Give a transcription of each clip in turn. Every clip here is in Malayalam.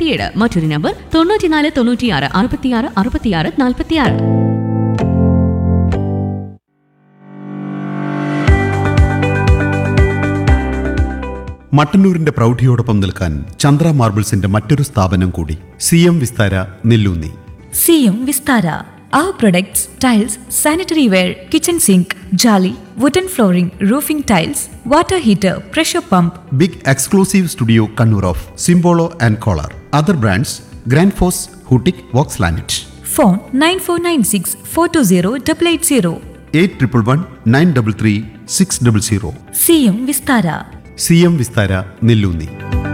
നാൽപ്പത്തിയേഴ് മറ്റൊരു നമ്പർ തൊണ്ണൂറ്റിനാല് തൊണ്ണൂറ്റിയാറ് അറുപത്തിയാറ് അറുപത്തിയാറ് നാൽപ്പത്തിയാറ് മട്ടന്നൂരിന്റെ പ്രൗഢിയോടൊപ്പം നിൽക്കാൻ ചന്ദ്ര മാർബിൾസിന്റെ മറ്റൊരു സ്ഥാപനം കൂടി സി എം വിസ്താര നെല്ലൂന്നി സിയും Vistara Our products, tiles, sanitary ware, kitchen sink, jolly, wooden flooring, roofing tiles, water heater, pressure pump, big exclusive studio Kannur of Simpolo and Kohler other brands Grundfos ഹൂട്ടിക് വോക്സ് ലാനറ്റ് phone 9496 420 880. Eight triple one nine double three six double zero സിയും Vistara C M Vistara Nellunni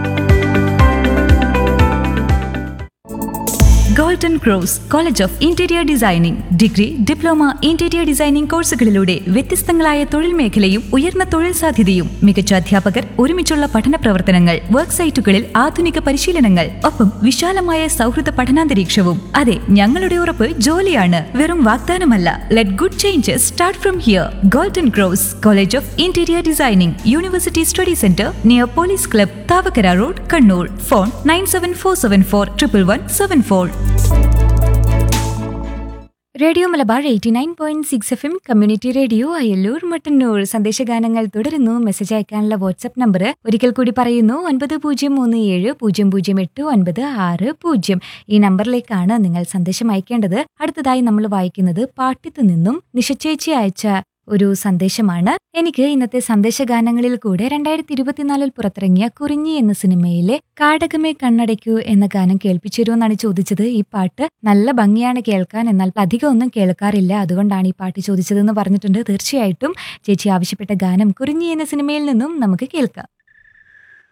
golden cross college of interior designing degree diploma interior designing കോഴ്സുകളിലൂടെ വ്യത്യസ്തങ്ങളായ തൊഴിൽ മേഖലയും ഉയർന്ന തൊഴിൽ സാധ്യതയും മികച്ച അധ്യാപകർ ഒരുമിച്ചുള്ള പഠന പ്രവർത്തനങ്ങൾ വർക്ക് സൈറ്റുകളിൽ ആധുനിക പരിശീലനങ്ങൾ ഒപ്പം വിശാലമായ സൗഹൃദ പഠനാന്തരീക്ഷവും അതെ ഞങ്ങളുടെ ഉറപ്പ് ജോലിയാണ് വെറും വാഗ്ദാനമല്ല let good changes start from here golden cross college of interior designing university study centre near police club Thavakkara road Kannur phone nine seven four seven four triple one seven four radio Malabar eighty nine point six F M community radio Ayallur Mattannur സന്ദേശഗാനങ്ങൾ തുടരുന്നു മെസ്സേജ് അയക്കാനുള്ള വാട്സ്ആപ്പ് നമ്പർ ഒരിക്കൽ കൂടി പറയുന്നു ഒൻപത് പൂജ്യം മൂന്ന് ഏഴ് പൂജ്യം പൂജ്യം എട്ട് ഒൻപത് ആറ് പൂജ്യം ഈ നമ്പറിലേക്കാണ് നിങ്ങൾ സന്ദേശം അയക്കേണ്ടത് അടുത്തതായി നമ്മൾ വായിക്കുന്നത് പാട്ടിത്തു നിന്നും നിശച്ചേച്ചി അയച്ച ഒരു സന്ദേശമാണ് എനിക്ക് ഇന്നത്തെ സന്ദേശഗാനങ്ങളിൽ കൂടെ രണ്ടായിരത്തി ഇരുപത്തിനാലിൽ പുറത്തിറങ്ങിയ കുറിഞ്ഞി എന്ന സിനിമയിലെ കാടകമേ കണ്ണടയ്ക്കൂ എന്ന ഗാനം കേൾപ്പിച്ചിരുമെന്നാണ് ചോദിച്ചത് ഈ പാട്ട് നല്ല ഭംഗിയാണ് കേൾക്കാൻ എന്നാൽ അധികം ഒന്നും കേൾക്കാറില്ല അതുകൊണ്ടാണ് ഈ പാട്ട് ചോദിച്ചതെന്ന് പറഞ്ഞിട്ടുണ്ട് തീർച്ചയായിട്ടും ചേച്ചി ആവശ്യപ്പെട്ട ഗാനം കുറിഞ്ഞി എന്ന സിനിമയിൽ നിന്നും നമുക്ക് കേൾക്കാം